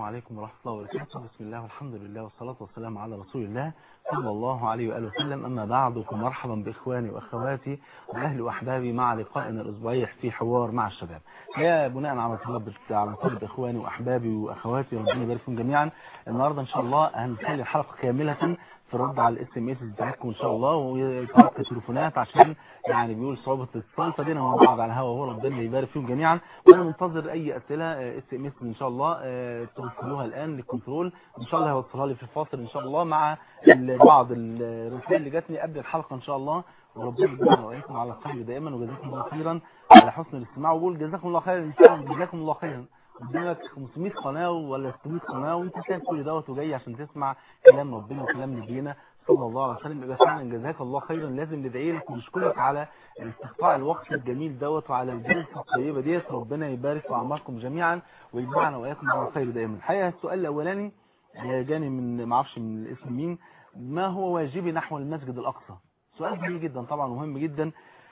عليكم ورحمة الله وبركاته بسم الله والحمد لله والصلاة والسلام على رسول الله صلى الله عليه وآله وسلم أما بعد فمرحبا بإخواني وأخواتي وأهلي وأحبابي مع لقائنا الأسبوعي في حوار مع الشباب يا بناء على طلب على طلب إخواني وأحبابي وأخواتي ربنا يبارك فيهم جميعا النهاردة إن شاء الله هنخلي الحلقة كاملة في الرد على الاس ام اس بتاعتكم ان شاء الله ويتلقى تليفونات عشان يعني بيقول صعوبه الاتصال فدينا مع بعض على الهوا وهو ربنا يبارك فيهم جميعا وانا منتظر اي اسئله اس ام اس ان شاء الله ترسلوها الان للكنترول ان شاء الله هيوصلها لي في الفاصل ان شاء الله مع بعض الرسائل اللي جاتني قبل الحلقه ان شاء الله وربنا يجزاكم وإياكم على الخير دائما وجزاكم الله خيرا على حسن الاستماع وبقول جزاكم الله خيرا ان شاء الله جزاكم الله خيرا قدامك 500 قناة ولا 600 قناة وانت سايب كل دوت وجاي عشان تسمع كلام ربنا وكلام نبينا صلى الله عليه وسلم يبقى فعلا جزاك الله خيرا لازم ندعي لك ونشكرك على استقطاع الوقت الجميل دوت وعلى الجلسه الطيبه ديت ربنا يبارك في اعماركم جميعا ويجمعنا واياكم على الخير دائما الحقيقه السؤال الاولاني جاني من ما اعرفش من الاسم مين ما هو واجبي نحو المسجد الاقصى سؤال جميل جدا طبعا ومهم جدا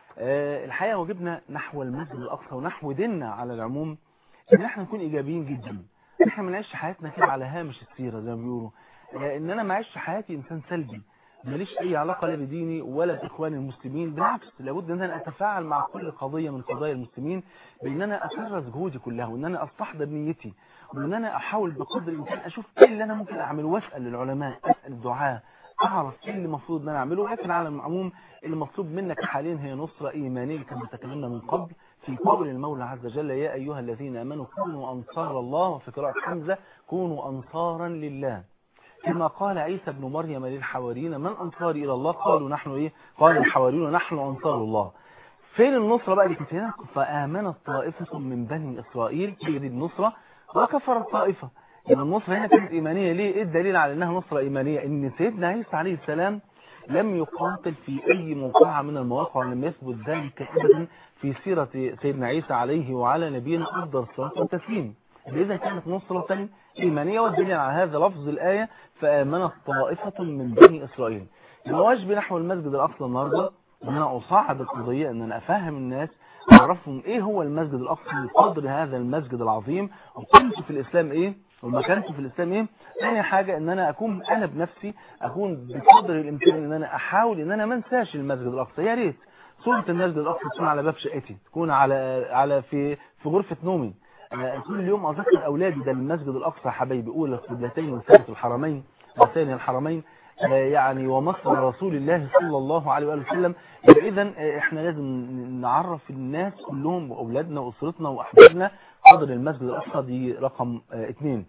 الحقيقه واجبنا نحو المسجد الاقصى ونحو ديننا على العموم ان احنا نكون ايجابيين جدا احنا ما نعيش حياتنا كده على هامش السيره زي ما بيقولوا ان انا ما اعيش حياتي انسان سلبي ماليش اي علاقه لا بديني ولا باخواني المسلمين بالعكس لابد ان انا اتفاعل مع كل قضيه من قضايا المسلمين بان انا اكرس جهودي كلها وان انا استحضر نيتي وان انا احاول بقدر الامكان اشوف ايه اللي انا ممكن اعمله واسال العلماء اسال الدعاء اعرف ايه اللي المفروض ان انا اعمله ولكن على العموم اللي مطلوب منك حاليا هي نصره ايمانيه كما تكلمنا من قبل في قول المولى عز وجل يا ايها الذين امنوا كونوا انصار الله وفي قراءه حمزه كونوا انصارا لله كما قال عيسى بن مريم للحواريين من أنصاري إلى الله قالوا نحن إيه قال الحواريون نحن أنصار الله فين النصرة بقى اللي كانت هنا فآمنت طائفة من بني إسرائيل تجري النصرة وكفرت طائفة يعني النصرة هنا كانت إيمانية ليه إيه الدليل على أنها نصرة إيمانية إن سيدنا عيسى عليه السلام لم يقاتل في أي موقعة من المواقع ولم يثبت ذلك أبدا في سيرة سيدنا عيسى عليه وعلى نبينا أفضل الصلاة والتسليم إذا كانت نصرة إيمانية والدليل على هذا لفظ الآية فآمنت طائفة من بني إسرائيل الواجب نحو المسجد الأقصى النهاردة أن أنا أصعد القضية أن أنا أفهم الناس أعرفهم إيه هو المسجد الأقصى بقدر هذا المسجد العظيم وقيمته في الإسلام إيه ومكانته في الإسلام إيه ثاني حاجة أن أنا أكون أنا بنفسي أكون بقدر الإمكان أن أنا أحاول أن أنا ما انساش المسجد الأقصى يا ريت صورة المسجد الأقصى تكون على باب شقتي تكون على على في في غرفة نومي أنا كل يوم أذكر أولادي ده المسجد الأقصى حبايبي أولى القبلتين وثالث الحرمين وثاني الحرمين يعني ومصر رسول الله صلى الله عليه وآله وسلم إذا إحنا لازم نعرف الناس كلهم وأولادنا وأسرتنا وأحبابنا قدر المسجد الأقصى دي رقم اثنين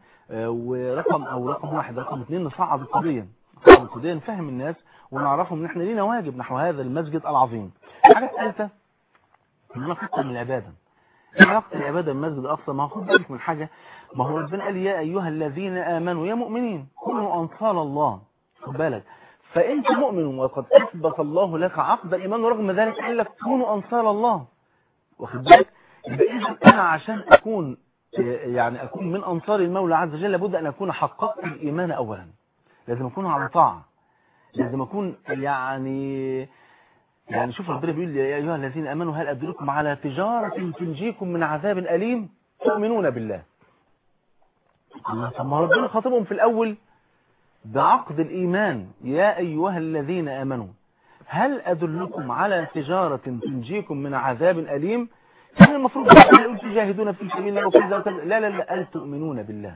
ورقم أو رقم واحد رقم اثنين نصعد القضية نصعد القضية نفهم الناس ونعرفهم إن إحنا لينا واجب نحو هذا المسجد العظيم الحاجة الثالثة إن أنا أفكر من العبادة علاقة العبادة بالمسجد الأقصى ما هو خد بالك من حاجة ما هو ربنا قال يا أيها الذين آمنوا يا مؤمنين كونوا أنصار الله خد بالك فأنت مؤمن وقد أثبت الله لك عقد الإيمان ورغم ذلك قال لك كونوا أنصار الله واخد بالك يبقى إذا أنا عشان أكون يعني أكون من أنصار المولى عز وجل لابد أن أكون حققت الإيمان أولا لازم أكون على طاعة لازم أكون يعني يعني شوف ربنا بيقول يا أيها الذين أمنوا هل أدلكم على تجارة تنجيكم من عذاب أليم تؤمنون بالله الله طب ما ربنا خاطبهم في الأول بعقد الإيمان يا أيها الذين آمنوا هل أدلكم على تجارة تنجيكم من عذاب أليم كان المفروض يقول تجاهدون في سبيل الله وكذا وكذا لا لا لا قال تؤمنون بالله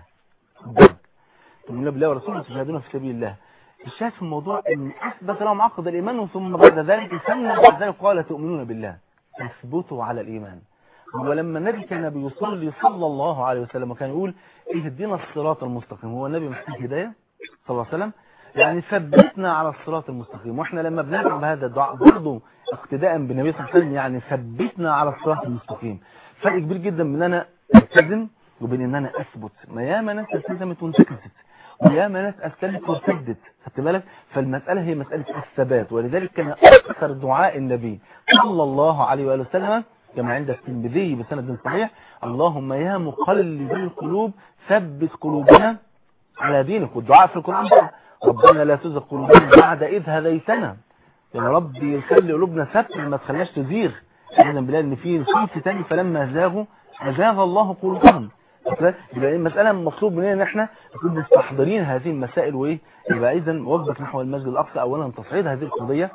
تؤمنون بالله ورسوله تجاهدون في سبيل الله الشاهد في الموضوع ان اثبت لهم عقد الايمان ثم بعد ذلك سمى بعد ذلك قال تؤمنون بالله اثبتوا على الايمان ولما النبي كان بيصلي صلى الله عليه وسلم وكان يقول اهدنا الصراط المستقيم هو النبي محتاج هدايه صلى الله عليه وسلم يعني ثبتنا على الصراط المستقيم واحنا لما بندعو بهذا الدعاء برضه اقتداء بالنبي صلى الله عليه وسلم يعني ثبتنا على الصراط المستقيم فرق كبير جدا بين ان انا التزم وبين ان انا اثبت ما ياما ناس التزمت وانتكست وياما ناس اسلمت وارتدت خدت بالك فالمساله هي مساله الثبات ولذلك كان اكثر دعاء النبي صلى الله عليه واله وسلم كما عند الترمذي بسند صحيح اللهم يا مقلب القلوب ثبت قلوبنا على دينك والدعاء في القران ربنا لا تزغ قلوبنا بعد اذ هديتنا يا رب يخلي قلوبنا ثابته ما تخليهاش تزيغ احنا بنلاقي ان في في تاني فلما زاغوا ازاغ الله قلوبهم يبقى المسألة مطلوب مننا ان احنا نكون مستحضرين هذه المسائل وايه يبقى اذا وجبة نحو المسجد الاقصى اولا تصعيد هذه القضية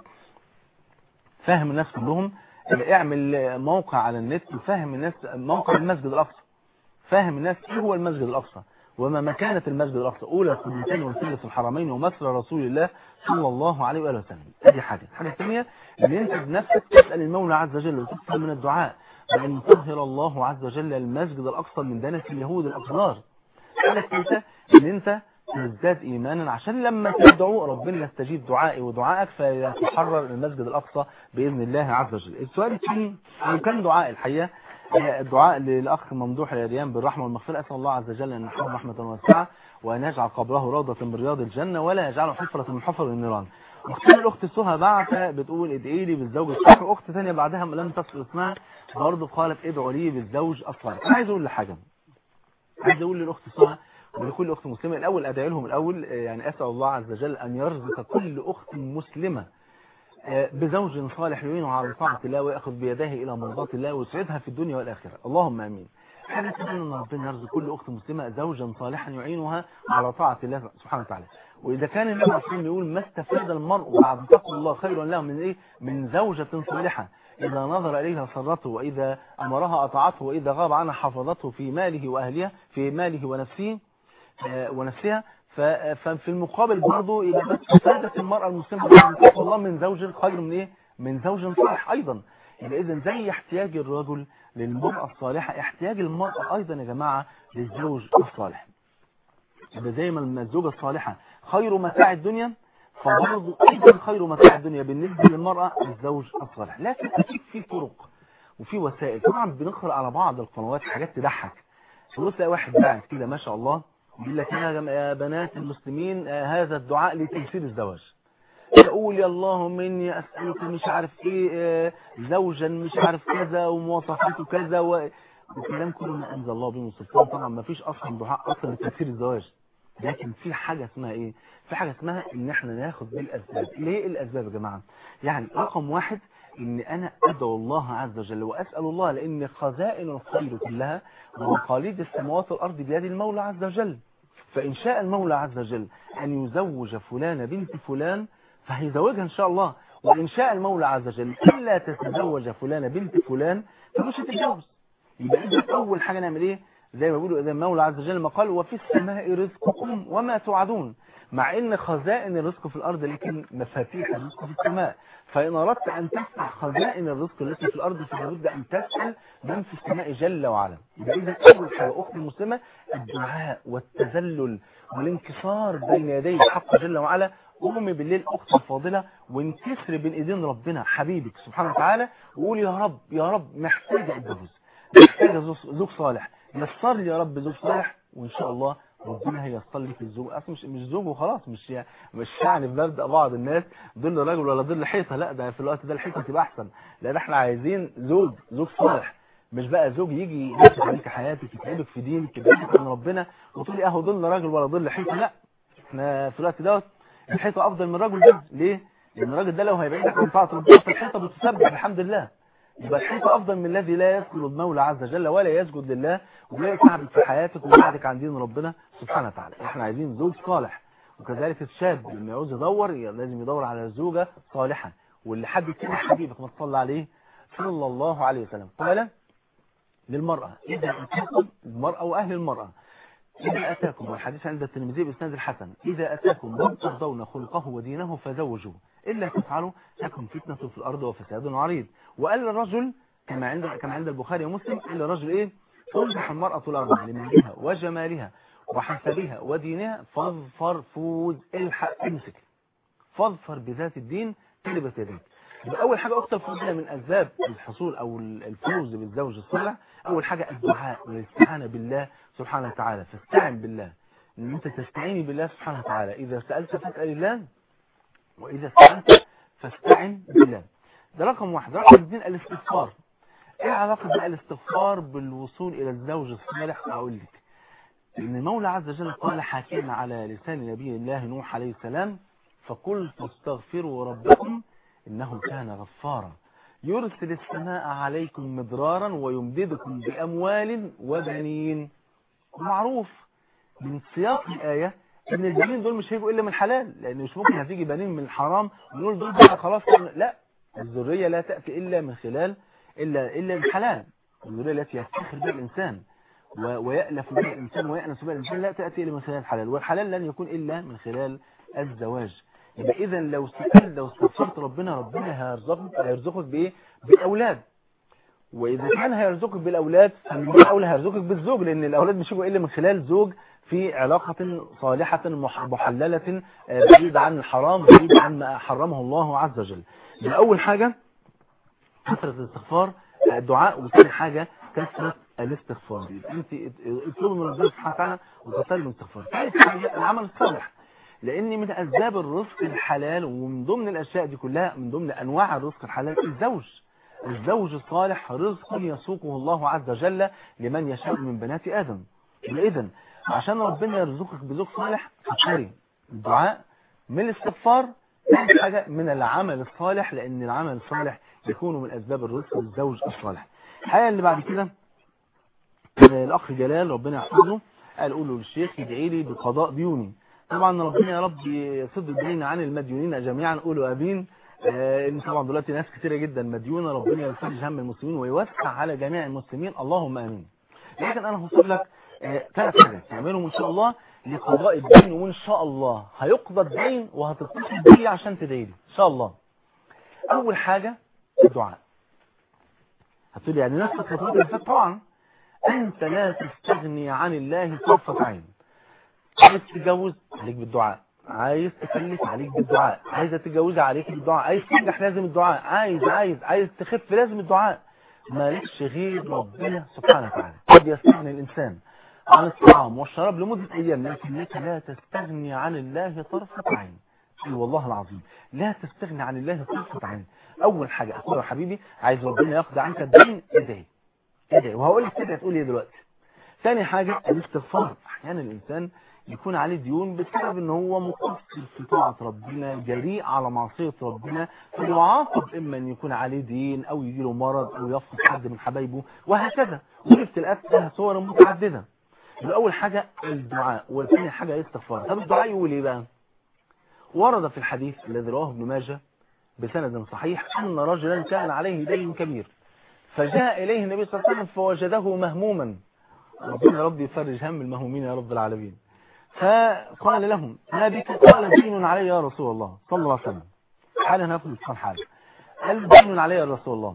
فاهم الناس كلهم اعمل موقع على النت وفاهم الناس موقع المسجد الاقصى فاهم الناس ايه هو المسجد الاقصى وما مكانة المسجد الاقصى اولى القبلتين والثلث الحرمين ومثل رسول الله صلى الله عليه وآله وسلم ادي حاجة الحاجة الثانية ان انت بنفسك تسأل المولى عز وجل وتكثر من الدعاء وأن يطهر الله عز وجل المسجد الأقصى من دنس اليهود الأقذار قالك انت ان انت تزداد ايمانا عشان لما تدعو ربنا يستجيب دعائي ودعائك فيتحرر المسجد الاقصى باذن الله عز وجل السؤال الثاني كان دعاء الحقيقه الدعاء للاخ ممدوح اليديان بالرحمه والمغفره اسال الله عز وجل ان يرحمه رحمه واسعه وان يجعل قبره روضه من رياض الجنه ولا يجعله حفره من حفر النيران اختي الاخت سهى بعت بتقول ادعي لي بالزوج الصالح واخت ثانيه بعدها لم تصل اسمها برضه قالت ادعوا لي بالزوج الصالح انا عايز اقول لحاجه عايز اقول للاخت سهى ولكل اخت مسلمه الاول ادعي لهم الاول يعني اسال الله عز وجل ان يرزق كل اخت مسلمه بزوج صالح يعينه على طاعه الله وياخذ بيده الى مرضاه الله ويسعدها في الدنيا والاخره اللهم امين احنا نتمنى ان ربنا يرزق كل اخت مسلمه زوجا صالحا يعينها على طاعه الله سبحانه وتعالى واذا كان النبي صلى الله عليه وسلم يقول ما استفاد المرء بعد تقوى الله خير له من ايه من زوجه صالحه إذا نظر إليها سرته وإذا أمرها أطاعته وإذا غاب عنها حفظته في ماله وأهلها في ماله ونفسه ونفسها ففي المقابل برضه يبقى بس فائدة المرأة المسلمة بعد الله من زوج خير من إيه؟ من زوج صالح أيضا يبقى إذا زي احتياج الرجل للمرأة الصالحة احتياج المرأة أيضا يا جماعة للزوج الصالح يبقى زي ما الزوجة الصالحة خير متاع الدنيا فبرضه أيضا خير متاع الدنيا بالنسبة للمرأة الزوج الصالح لكن أكيد في طرق وفي وسائل طبعا بنقرأ على بعض القنوات حاجات تضحك تبص تلاقي واحد باعت كده ما شاء الله يقول لك يا بنات المسلمين هذا الدعاء لتيسير الزواج يقول يا اللهم اني اسالك مش عارف ايه زوجا مش عارف كذا ومواصفاته كذا وكلام كله ما انزل الله به من سلطان طبعا ما فيش اصلا دعاء اصلا لتيسير الزواج لكن في حاجة اسمها ايه في حاجة اسمها ان احنا ناخد بالاسباب ليه الاسباب يا جماعة يعني رقم واحد ان انا ادعو الله عز وجل واسأل الله لان خزائن الخير كلها ومقاليد السماوات والارض بيد المولى عز وجل فان شاء المولى عز وجل ان يزوج فلان بنت فلان فهيزوجها ان شاء الله وان شاء المولى عز وجل الا تتزوج فلان بنت فلان فمش هتتجوز يبقى اذا اول حاجة نعمل ايه زي ما بيقولوا إذا المولى عز وجل ما قال وفي السماء رزقكم وما توعدون مع ان خزائن الرزق في الارض لكن مفاتيح الرزق في السماء فان اردت ان تفتح خزائن الرزق التي في الارض فلابد ان تسال من في السماء جل وعلا يبقى اذا اول حاجه اختي المسلمه الدعاء والتذلل والانكسار بين يدي الحق جل وعلا قومي بالليل اختي الفاضله وانكسري بين ايدين ربنا حبيبك سبحانه وتعالى وقولي يا رب يا رب محتاجه اتجوز محتاجه زوج صالح يسر لي يا رب زوج صالح وان شاء الله ربنا هيسر لك الزوج اصلا مش مش زوج وخلاص مش مش يعني بنبدا بعض الناس ظل راجل ولا ظل حيطه لا ده في الوقت ده الحيطه تبقى احسن لان احنا عايزين زوج زوج صالح مش بقى زوج يجي يمسك عليك حياتك يتعبك في دينك يبعدك عن ربنا وتقولي اهو ظل راجل ولا ظل حيطه لا احنا في الوقت دوت الحيطه افضل من الراجل ده ليه؟ لان الراجل ده لو هيبعدك عن طاعه ربنا الحيطه بتسبح الحمد لله يبقى الحيطة أفضل من الذي لا يسجد المولى عز وجل ولا يسجد لله ولا يتعبك في حياتك ويبعدك عن دين ربنا سبحانه وتعالى احنا عايزين زوج صالح وكذلك الشاب لما يعوز يدور لازم يدور على زوجة صالحة واللي حد يكون حبيبك ما تصلى عليه صلى الله عليه وسلم قال للمرأة إذا أتاكم المرأة وأهل المرأة إذا أتاكم والحديث عند الترمذي بإسناد الحسن إذا أتاكم من ترضون خلقه ودينه فزوجوه إلا تفعلوا تكن فتنة في الأرض وفساد عريض وقال الرجل كما عند كما عند البخاري ومسلم قال الرجل إيه تنجح المرأة الأربع لمالها وجمالها وحسبها ودينها فاظفر فوز الحق امسك فاظفر بذات الدين تلبس يديك يبقى أول حاجة أكتر فضلة من أسباب الحصول أو الفوز بالزوج الصالح أول حاجة الدعاء والاستعانة بالله سبحانه وتعالى فاستعن بالله ان انت تستعيني بالله سبحانه وتعالى اذا سألت فاسأل الله واذا استعنت فاستعن بالله ده رقم واحد رقم اثنين الاستغفار ايه علاقة بقى الاستغفار بالوصول الى الزوج الصالح اقول لك ان المولى عز وجل قال حاكينا على لسان نبي الله نوح عليه السلام فقلت استغفروا ربكم انه كان غفارا يرسل السماء عليكم مدرارا ويمددكم بأموال وبنين ومعروف من سياق الآية ان البنين دول مش هيجوا الا من حلال لان مش ممكن هتيجي بنين من الحرام ونقول دول بقى خلاص لا الذريه لا تاتي الا من خلال الا الا من حلال الذريه التي يفتخر بها الانسان و- ويألف بها الانسان ويأنس بها الانسان لا تاتي الا من خلال الحلال والحلال لن يكون الا من خلال الزواج يبقى اذا لو سألت لو استغفرت ربنا ربنا هيرزقك هيرزقك بايه بالاولاد واذا كان هيرزقك بالاولاد فمن اولى هيرزقك بالزوج لان الاولاد مش هيجوا الا من خلال زوج في علاقة صالحة مح- محللة آه، بعيدة عن الحرام بعيدة عن ما حرمه الله عز وجل يبقى أول حاجة كثرة الاستغفار آه، الدعاء وثاني حاجة كثرة الاستغفار يبقى انت اطلبوا من ربنا سبحانه وتعالى وكثروا من الاستغفار ثالث حاجة العمل الصالح لان من اسباب الرزق الحلال ومن ضمن الاشياء دي كلها من ضمن انواع الرزق الحلال الزوج الزوج الصالح رزق يسوقه الله عز وجل لمن يشاء من بنات ادم اذا عشان ربنا يرزقك بزوج صالح فكري الدعاء من الاستغفار ثالث حاجة من العمل الصالح لأن العمل الصالح يكون من أسباب الرزق للزوج الصالح الحاجة اللي بعد كده آه، الأخ جلال ربنا يحفظه قال قولوا للشيخ يدعي لي بقضاء ديوني طبعا ربنا يا رب يصد الدين عن المديونين جميعا قولوا أمين آه، ان طبعا دلوقتي ناس كتيرة جدا مديونة ربنا يفرج هم المسلمين ويوسع على جميع المسلمين اللهم امين لكن انا هوصف لك ثلاث حاجات تعملهم ان شاء الله لقضاء الدين وان شاء الله هيقضى الدين وهتتصل بي عشان تدعي لي ان شاء الله اول حاجة الدعاء هتقول يعني نفس الخطوات اللي فاتت طبعا انت لا تستغني عن الله طرفة عين عايز تتجوز عليك بالدعاء عايز تخلف عليك بالدعاء عايزه تتجوزي عليك بالدعاء عايز تنجح لازم الدعاء عايز عايز عايز تخف لازم الدعاء مالكش غير ربنا سبحانه وتعالى قد يستغني الانسان عن الطعام والشراب لمدة ايام لكنك لا تستغني عن الله طرفة عين اي والله العظيم لا تستغني عن الله طرفة عين اول حاجة اخويا يا حبيبي عايز ربنا يقضي عنك الدين ادعي ادعي وهقول لك تدعي تقول ايه دلوقتي ثاني حاجة الاستغفار احيانا الانسان يكون عليه ديون بسبب ان هو مقصر في طاعة ربنا جريء على معصية ربنا فيعاقب اما ان يكون عليه دين او يجيله مرض او يفقد حد من حبايبه وهكذا والابتلاءات لها صور متعددة يبقى اول حاجة الدعاء والثاني حاجة الاستغفار طب الدعاء يقول ايه بقى ورد في الحديث الذي رواه ابن ماجه بسند صحيح ان رجلا كان عليه دين كبير فجاء اليه النبي صلى الله عليه وسلم فوجده مهموما ربنا يا رب يفرج هم المهمومين يا رب العالمين فقال لهم ما بك قال دين علي يا رسول الله صلى الله عليه وسلم حالا ناخذ كان حاجة قال دين علي يا رسول الله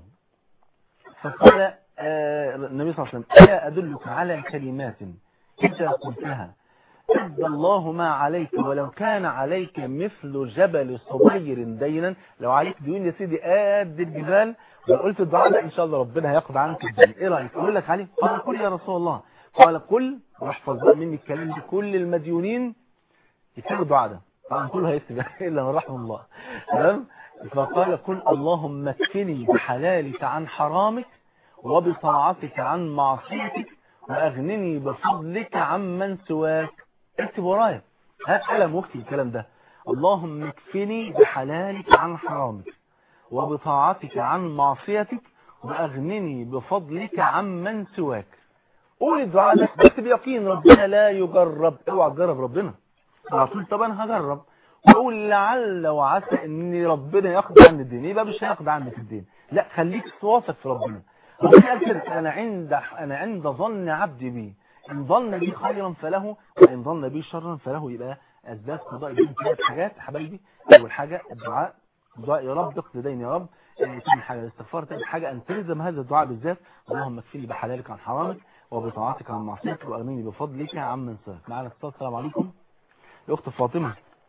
فقال آه النبي صلى الله عليه وسلم ألا أدلك على كلمات إذا قلتها ادى الله ما عليك ولو كان عليك مثل جبل صغير دينا لو عليك ديون يا سيدي قد الجبال لو قلت الدعاء ده ان شاء الله ربنا هياخد عنك الدين ايه رايك اقول لك عليه قال قل يا رسول الله قال قل واحفظ بقى مني الكلام ده كل المديونين يكتبوا الدعاء ده طبعا كله هيكتب الا من رحم الله تمام فقال قل اللهم اكفني بحلالك عن حرامك وبطاعتك عن معصيتك واغنني بفضلك عمن سواك اكتب ورايا هات قلم واكتب الكلام ده اللهم اكفني بحلالك عن حرامك وبطاعتك عن معصيتك واغنني بفضلك عمن سواك قول الدعاء ده بس بيقين ربنا لا يجرب اوعى تجرب ربنا على طول طب انا هجرب وقول لعل وعسى ان ربنا ياخد عني الدين يبقى مش هياخد عنك الدين لا خليك واثق في ربنا ربنا قال كده انا عند انا عند ظن عبدي بي ان ظن بي خيرا فله وان ظن بي شرا فله يبقى اسباب قضاء الدين ثلاث حاجات حبايبي اول حاجه الدعاء الدعاء يا رب اقضي دين يا رب ثاني حاجه الاستغفار ثالث حاجه ان تلزم هذا الدعاء بالذات اللهم اكفني بحلالك عن حرامك وبطاعتك عن معصيتك واغنني بفضلك عمن سواك معنا اتصال السلام عليكم الاخت فاطمه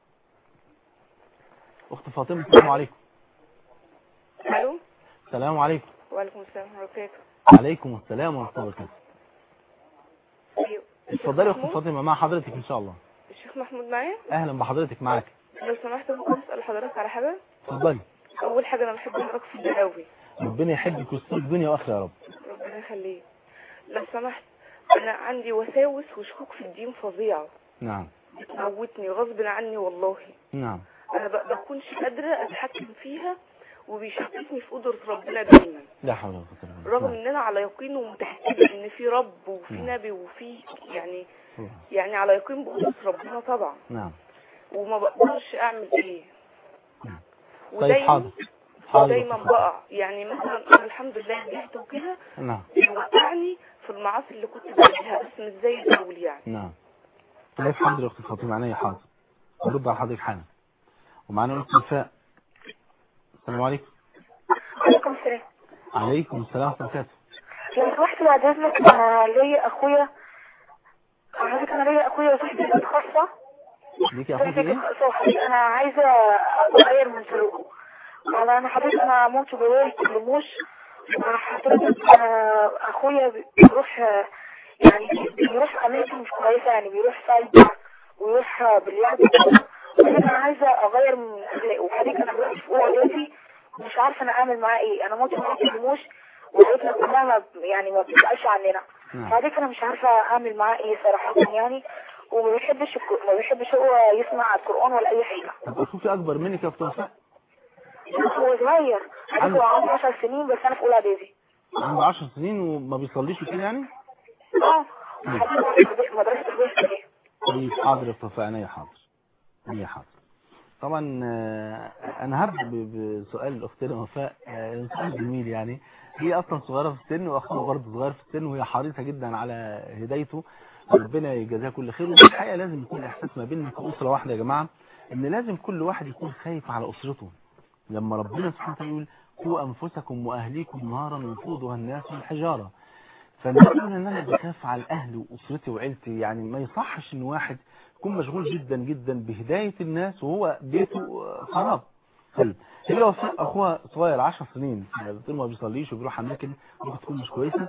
اخت فاطمه السلام عليكم الو السلام عليكم وعليكم السلام ورحمه الله وبركاته عليكم السلام ورحمه الله وبركاته ايوه اتفضلي يا اخت محمود؟ فاطمه مع حضرتك ان شاء الله الشيخ محمود معايا اهلا بحضرتك معاك لو سمحت ممكن اسال حضرتك على حاجه اتفضلي اول حاجه انا بحب حضرتك في الدين قوي ربنا يحبك ويستر الدنيا واخره يا رب ربنا يخليك لو سمحت انا عندي وساوس وشكوك في الدين فظيعه نعم بتموتني غصب عني والله نعم انا ب- بكونش قادره اتحكم فيها وبيشككني في قدرة ربنا دايما لا حول ولا قوة الا بالله رغم ان انا على يقين ومتأكدة ان في رب وفي نعم. نبي وفي يعني نعم. يعني على يقين بقدرة ربنا طبعا نعم وما بقدرش اعمل ايه نعم. طيب حاضر حاضر ودايما بقع يعني مثلا انا الحمد لله نجحت وكده نعم بيوقعني في المعاصي اللي كنت بعملها بس مش زي الاول يعني نعم طيب حاضر يا اختي فاطمه عينيا حاضر ارد على حضرتك حالا ومعانا الاخت وفاء السلام عليكم عليكم السلام عليكم السلام ورحمه الله وبركاته لو سمحت بعد اذنك انا ليا اخويا حضرتك انا ليا اخويا صاحبي بنت خاصه ليكي يا اخوتي صاحبي ايه خاصه وحضرتك انا عايزه اغير من سلوكه انا انا حضرتك انا موت وبابايا ما يتكلموش حضرتك أنا اخويا بيروح يعني بيروح اماكن مش كويسه يعني بيروح سايبر ويروح بلياردو حضرتك انا عايزه اغير من اخلاقه وحضرتك انا دلوقتي في اولى اعدادي مش عارفه انا اعمل معاه ايه انا موت ما يتكلموش وعيلتنا كلها ما ب- يعني ما بتسالش عننا نعم حضرتك انا مش عارفه اعمل معاه ايه صراحه يعني وما بيحبش الك- ما بيحبش هو يسمع القران ولا اي حاجه طب اخوكي اكبر منك يا اخت وفاء هو صغير عنده- هو عنده 10 سنين بس انا في اولى اعدادي عنده 10 سنين وما بيصليش وكده يعني اه حضرتك مدرسه البيت طيب حاضر يا اخت وفاء عينيا حاضر عينيا حاضر طبعا آه، انا هبدا ب- بسؤال اختنا وفاء آه، سؤال جميل يعني هي اصلا صغيره في السن واخوها برضه صغير في السن وهي حريصه جدا على هدايته ربنا يجازيها كل خير ودي الحقيقه لازم يكون احساس ما بيننا كاسره واحده يا جماعه ان لازم كل واحد يكون خايف على اسرته لما ربنا سبحانه وتعالى يقول قوا انفسكم واهليكم نارا وقودها الناس والحجاره فنقول ان انا بخاف على الاهل واسرتي وعيلتي يعني ما يصحش ان واحد يكون مشغول جدا جدا بهدايه الناس وهو بيته آه، خراب طيب هي لو في اخوها صغير 10 سنين بتقول ما بيصليش وبيروح اماكن ممكن تكون مش كويسه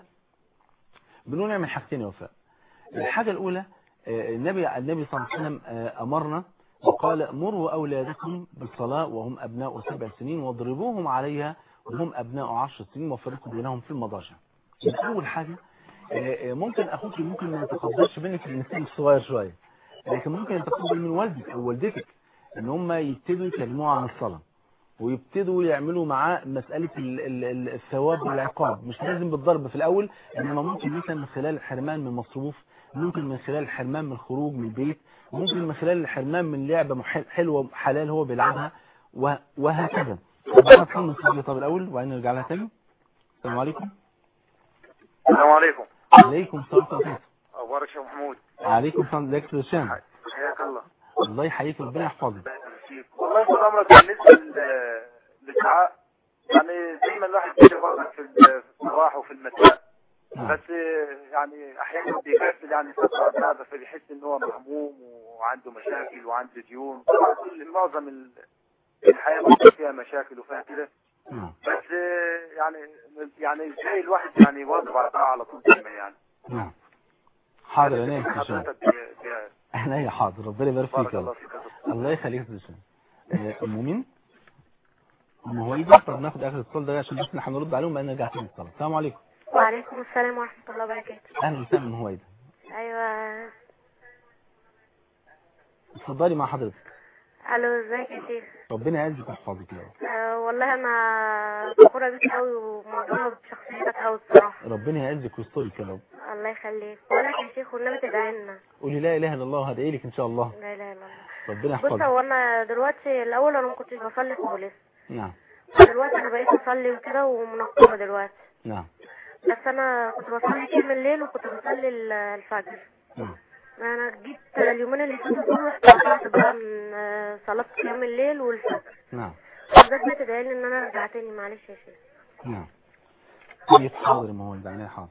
بنقول نعمل حاجتين يا وفاء الحاجه الاولى آه، النبي النبي صلى الله عليه وسلم آه، امرنا وقال مروا اولادكم بالصلاه وهم ابناء سبع سنين واضربوهم عليها وهم ابناء عشر سنين وفرقوا بينهم في المضاجع يبقى اول حاجه آه، آه، ممكن اخوك ممكن ما يتقبلش منك لان سنك صغير شويه لكن ممكن يتقبل من والدك او والدتك ان هم يبتدوا يكلموه عن الصلاه ويبتدوا يعملوا معاه مسألة ال- ال- ال- الثواب والعقاب مش لازم بالضرب في الأول إنما ممكن مثلا من خلال الحرمان من مصروف ممكن من خلال الحرمان من الخروج من البيت ممكن من خلال الحرمان من لعبة مح- حلوة حلال هو بيلعبها و- وهكذا طب احنا نتكلم من طب الأول وبعدين نرجع لها تاني السلام عليكم السلام عليكم عليكم السلام ورحمة الله اخبارك يا محمود عليكم السلام عليكم الشام حياك الله الله يحييك ربنا يحفظك والله طول عمرك بالنسبه لل- للدعاء يعني دايما الواحد بيجي برضك في ال- في الصباح وفي المساء نعم. بس يعني احيانا بيكسل يعني فتره هذا فبيحس ان هو مهموم وعنده مشاكل وعنده ديون طبعا كل معظم ال- الحياه برضه فيها مشاكل وفيها كده نعم بس يعني يعني ازاي الواحد يعني يواظب على الدعاء على طول دايما يعني نعم حاضر عينيا يا هشام حضرتك ب- ب- عينيا حاضر ربنا يبارك فيك بارك يا الله رب فيك يا دكتور. الله يخليك يا هشام آه، ام مين ام هويدا طب ناخد اخر الاتصال ده عشان بس احنا هنرد عليهم بعدين نرجع تاني الاتصال السلام عليكم وعليكم السلام ورحمه الله وبركاته اهلا وسهلا ام هويدا ايوه اتفضلي مع حضرتك الو ازيك يا شيخ ربنا يعزك ويحفظك يا رب آه والله انا فخوره بيك قوي ومعجبه بشخصيتك قوي الصراحه ربنا يعزك ويسترك يا رب الله يخليك بقول لك يا شيخ والنبي تدعي لنا قولي لا اله الا الله وهدعي لك ان شاء الله لا اله الا الله ربنا بص يحفظك هو انا دلوقتي الاول انا ما كنتش بصلي خالص نعم دلوقتي انا بقيت اصلي وكده ومنقبه دلوقتي نعم بس انا كنت بصلي كتير من الليل وكنت بصلي ال- الفجر نعم انا جيت اليومين اللي فاتوا دول رحت قطعت بقى من آه، صلاة قيام الليل والفجر نعم حضرتك بقى تدعي لي ان انا ارجع تاني معلش يا شيخ نعم طيب حاضر ما هو عينيا حاضر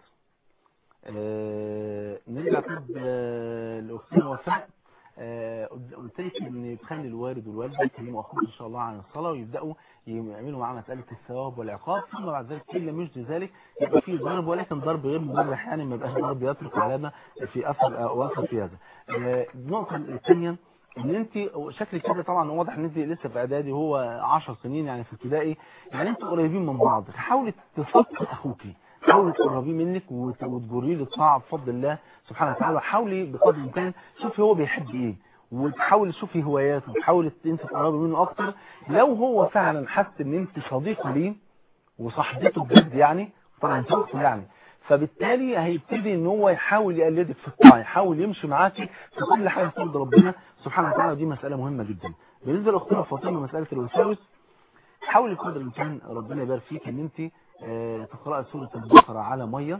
آه نرجع طب آه، لاختنا وفاء آه، قلت لك ان تخلي الوالد والوالده يكلموا اخوك ان شاء الله عن الصلاه ويبداوا يعملوا معاه مساله الثواب والعقاب ثم بعد ذلك ان لم يجدي ذلك يبقى فيه ضرب ولكن ضرب غير مبرح يعني ما يبقاش ضرب يترك علامه في اثر او اثر في هذا. آه، النقطه الثانيه ان انت شكلك كده طبعا واضح ان انت لسه في اعدادي وهو 10 سنين يعني في ابتدائي يعني انتوا قريبين من بعض حاولي تصدقي اخوكي حاولي تقربيه منك وت- وتجريه للطاعه بفضل الله سبحانه وتعالى وحاولي بقدر الامكان شوفي هو بيحب ايه وتحاول تشوفي هواياته وتحاول انت تقربي منه اكتر لو هو فعلا حس ان انت صديق ليه وصاحبته بجد يعني طبعا زوجته يعني فبالتالي هيبتدي ان هو يحاول يقلدك في الطاعه يحاول يمشي معاكي في كل حاجه ترضي ربنا سبحانه وتعالى ودي مساله مهمه جدا بالنسبه لاختنا فاطمه مساله الوساوس حاولي قدر الامكان ربنا يبارك فيك ان انت آه، تقراي سوره البقره على ميه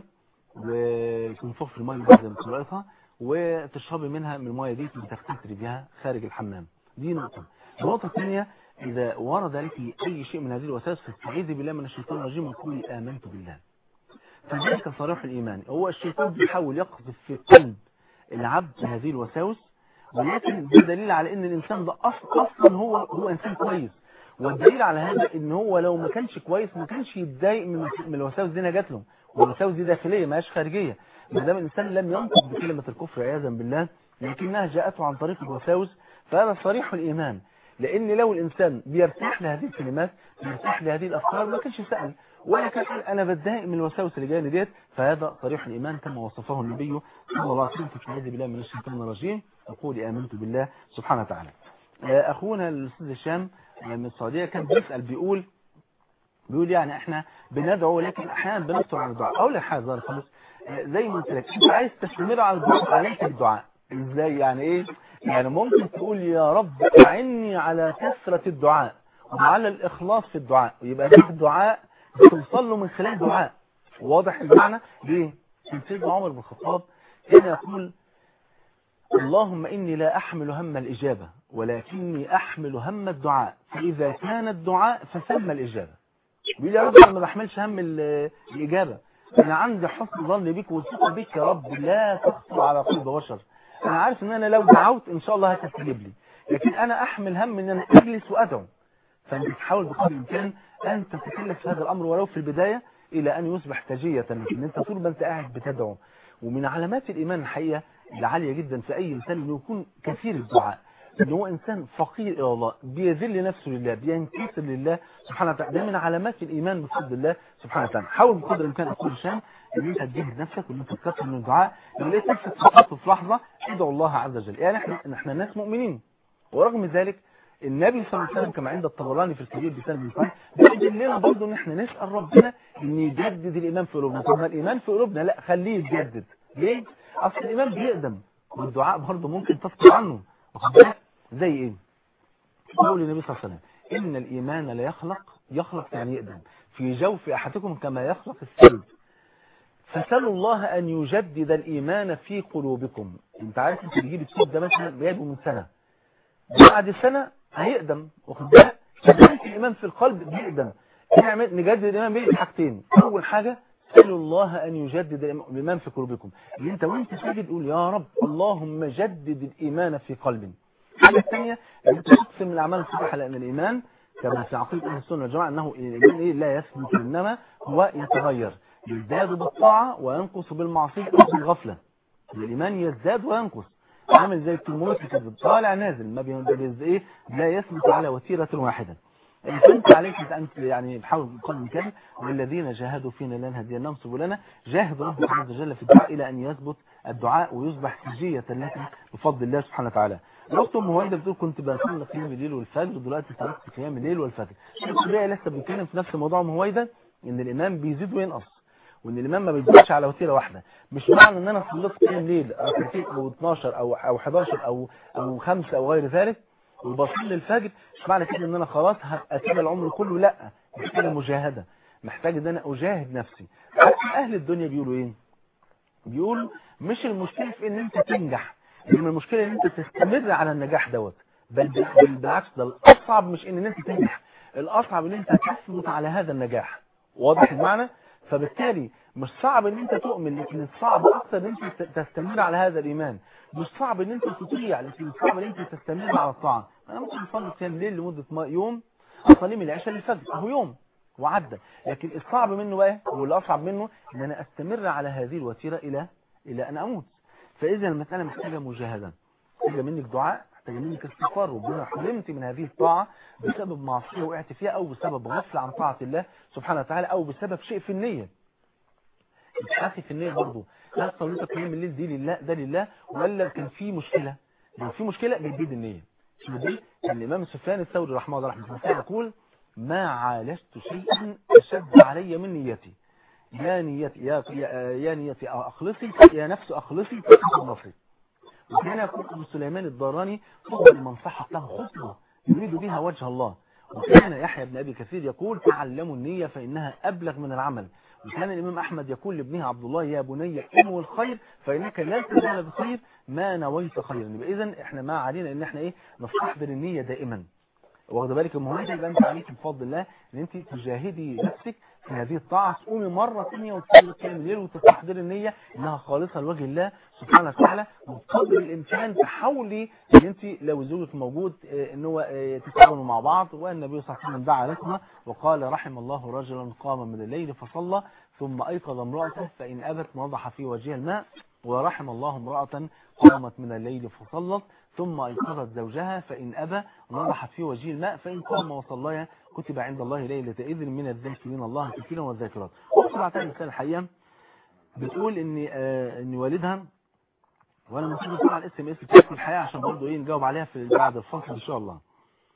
وتنفخ في الميه بعد ما قراءتها وتشربي منها من الميه دي وتغتسلي بها خارج الحمام دي نقطه النقطه الثانيه اذا ورد لك اي شيء من هذه الوساوس فاستعيذي بالله من الشيطان الرجيم وقولي امنت بالله فذلك صريح الايمان هو الشيطان بيحاول يقذف في قلب العبد هذه الوساوس ولكن ده دليل على ان الانسان ده اصلا اصلا هو هو انسان كويس والدليل على هذا ان هو لو ما كانش كويس ما كانش يتضايق من من الوساوس دي جات له والوساوس دي داخليه ما هياش خارجيه ما دام الانسان لم ينطق بكلمه الكفر عياذا بالله لكنها جاءته عن طريق الوساوس فهذا صريح الايمان لان لو الانسان بيرتاح لهذه الكلمات بيرتاح لهذه الافكار ما كانش سال ولا كان قال انا بتضايق من الوساوس اللي جايه لي ديت فهذا صريح الايمان كما وصفه النبي صلى الله عليه وسلم في اعوذ بالله من الشيطان الرجيم يقول امنت بالله سبحانه وتعالى آه، اخونا الاستاذ هشام آه، من السعوديه كان بيسال بيقول بيقول يعني احنا بندعو لكن احيانا بنكتر عن الدعاء اقول لك حاجه صغيره خالص آه، زي ما قلت لك انت عايز تستمر على الدعاء عليك الدعاء ازاي يعني ايه يعني ممكن تقول يا رب اعني على كثره الدعاء وعلى الاخلاص في الدعاء يبقى ده الدعاء بتوصل له من خلال دعاء واضح المعنى ليه كان سيدنا عمر بن الخطاب كان يقول اللهم إني لا أحمل هم الإجابة ولكني أحمل هم الدعاء فإذا كان الدعاء فثم الإجابة بيقول يا رب أنا ما بحملش هم ال- الإجابة أنا عندي حسن ظن بك والثقة بك يا رب لا تخطر على قلب بشر أنا عارف إن أنا لو دعوت إن شاء الله هتستجيب لي لكن أنا أحمل هم إن أنا أجلس وأدعو فأنت تحاول بقدر الإمكان أن تتكلف في هذا الأمر ولو في البداية إلى أن يصبح تجية لكن أنت طول ما أنت قاعد بتدعو ومن علامات الإيمان الحقيقة العالية جدا في أي إنسان أنه يكون كثير الدعاء ان هو انسان فقير الى الله بيذل نفسه لله بينكسر لله سبحانه وتعالى ده من علامات الايمان بفضل الله سبحانه وتعالى حاول بقدر الامكان اقول هشام ان انت تجهز نفسك وان انت تكثر من الدعاء لو لقيت نفسك فقدت في لحظه ادعو الله عز وجل يعني احنا احنا ناس مؤمنين ورغم ذلك النبي صلى الله عليه وسلم كما عند الطبراني في الكبير بسند بن سعد بيدلنا برضه ان احنا نسال ربنا ان يجدد الايمان في قلوبنا طب ما الايمان في قلوبنا لا خليه يتجدد ليه اصل الايمان بيقدم والدعاء برضه ممكن تفطر عنه واخد بالك زي ايه يقول النبي صلى الله عليه وسلم ان الايمان لا يخلق يخلق يعني يقدم في جوف احدكم كما يخلق الثلج فسلوا الله ان يجدد الايمان في قلوبكم انت عارف انت تجيب الثلج ده مثلا جايبه من سنه بعد سنه هيقدم واخد بالك كذلك الايمان في القلب بيقدم نعمل نجدد الايمان بيه حاجتين اول حاجه سألوا الله أن يجدد الإيمان في قلوبكم اللي أنت وأنت ساجد قول يا رب اللهم جدد الإيمان في قلبي الحاجة الثانية أن أنت تقسم من الأعمال الصالحة لأن الإيمان كما في عقيدة أهل السنة والجماعة أنه الإيمان إيه لا يثبت إنما هو يتغير يزداد بالطاعة وينقص بالمعصية أو بالغفلة الإيمان يزداد وينقص عامل زي الترمومتر كده طالع نازل ما بينزل ايه لا يثبت على وتيرة واحدة فانت عليك ان يعني بحاول بقدر الامكان والذين جاهدوا فينا لنهدينهم سبلنا جاهد ربك عز وجل في الدعاء الى ان يثبت الدعاء ويصبح سجية لك بفضل الله سبحانه وتعالى الاخت ام هويدا بتقول كنت بصلي قيام الليل والفجر ودلوقتي تركت قيام الليل والفجر الشيخ لسه بيتكلم في نفس موضوع ام هويدا ان الامام بيزيد وينقص وان الامام ما بيزيدش على وتيره واحده مش معنى ان انا صليت قيام ليل ركعتين او 12 او او 11 او او 5 او غير ذلك وبصلي الفجر مش معنى كده ان انا خلاص هبقى كده العمر كله لا محتاج مجاهده محتاج ان انا اجاهد نفسي اهل الدنيا بيقولوا ايه بيقولوا مش المشكله في ان انت تنجح انما المشكله ان انت تستمر على النجاح دوت بل بل بالعكس ده الاصعب مش ان انت تنجح الاصعب ان انت تثبت على هذا النجاح واضح المعنى فبالتالي مش صعب ان انت تؤمن لكن الصعب اكثر ان انت تستمر على هذا الايمان مش صعب ان انت تطيع لكن صعب ان انت تستمر على الطاعه انا ممكن اصلي قيام الليل لمده يوم اصلي من العشاء للفجر اهو يوم وعدى لكن الصعب منه بقى والاصعب منه ان انا استمر على هذه الوتيره الى الى ان اموت فاذا المساله محتاجه مجاهده محتاجه منك دعاء محتاجه منك استغفار ربنا حرمت من هذه الطاعه بسبب معصيه وقعت فيها او بسبب غفله عن طاعه الله سبحانه وتعالى او بسبب شيء في النيه ابحاثي في النية برضه هل صليت قيام الليل دي لله ده لله ولا كان في مشكلة لو في مشكله جديد النيه شوف دي كان الامام سفيان الثوري رحمه الله رحمه الله يقول ما عالجت شيئا اشد علي من نيتي يا نيتي يا يا, يا نيتي اخلصي يا نفس اخلصي تصرفي وكان يقول ابو سليمان الداراني فضل من صحت له خطوه يريد بها وجه الله وكان يحيى بن ابي كثير يقول تعلموا النيه فانها ابلغ من العمل وكان الامام احمد يقول لابنه عبد الله يا بني انو الخير فانك لا تزال بخير ما نويت خيرا يبقى اذا احنا ما علينا ان احنا ايه نستحضر النيه دائما واخد بالك المهم يبقى انت عليك بفضل الله ان انت تجاهدي نفسك في هذه الطاعه تقومي مره ثانيه وتصلي قيام الليل وتستحضري النيه انها خالصه لوجه الله سبحانه وتعالى وبقدر الامكان تحاولي ان انت لو زوجك موجود اه ان هو اه تتعاونوا مع بعض والنبي صلى الله عليه وسلم دعا لكما وقال رحم الله رجلا قام من الليل فصلى ثم ايقظ امراته فان ابت نضح في وجهها الماء ورحم الله امراه قامت من الليل فصلت ثم ايقظت زوجها فإن أبى نضحت في وجه الماء فإن قام وصليا كتب عند الله ليلة إذن من الذاكرين الله كثيرا والذاكرات أخت بعتها الإنسان الحقيقة بتقول إن آه إن والدها وأنا مصير طبعا الاس ام اس بتاعت الحقيقة عشان برضه إيه نجاوب عليها في بعد الفصل إن شاء الله